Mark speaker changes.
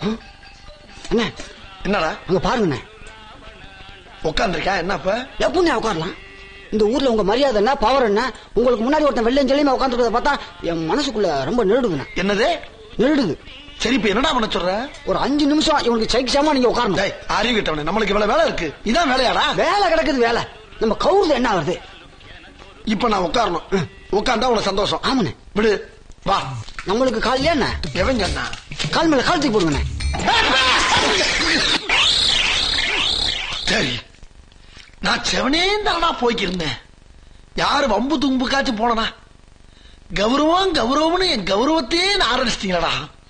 Speaker 1: அண்ணே
Speaker 2: என்னடா
Speaker 1: அங்க பாருங்கண்ணே
Speaker 2: உட்காந்துருக்கா என்னப்ப
Speaker 1: எப்படிண்ணே உட்காரலாம் இந்த ஊர்ல உங்க மரியாதை என்ன பவர் என்ன உங்களுக்கு முன்னாடி ஒருத்தன் வெள்ளம் சொல்லியுமே உட்காந்துருக்கத பார்த்தா என் மனசுக்குள்ள ரொம்ப நெருடுதுண்ணே
Speaker 2: என்னது
Speaker 1: நெருடுது
Speaker 2: சரி இப்ப என்னடா பண்ண சொல்ற
Speaker 1: ஒரு அஞ்சு நிமிஷம் இவனுக்கு சைக்கிசாம நீங்க உட்காரணும்
Speaker 2: டேய் அறிவு கிட்டவனே நம்மளுக்கு இவ்வளவு வேலை இருக்கு இதான் வேலையாடா
Speaker 1: வேலை கிடக்குது வேலை நம்ம கவுருது என்ன ஆகுது
Speaker 2: இப்ப நான் உட்காரணும் உட்கார்ந்தா உனக்கு சந்தோஷம்
Speaker 1: ஆமாண்ணே
Speaker 2: விடு வா
Speaker 1: நம்மளுக்கு காலையில என்ன
Speaker 2: எவன் சொன்னா
Speaker 1: கால் மேல கால் தூக்கி போடுங்கண்ணே
Speaker 2: சரி நான் செவனே தானா போய்க்கிருந்தேன் யாரு வம்பு தும்புக்காச்சும் போனனா கௌரவம் கௌரவம்னு என் கௌரவத்தையே நான் ஆரம்பிச்சிட்டீங்களா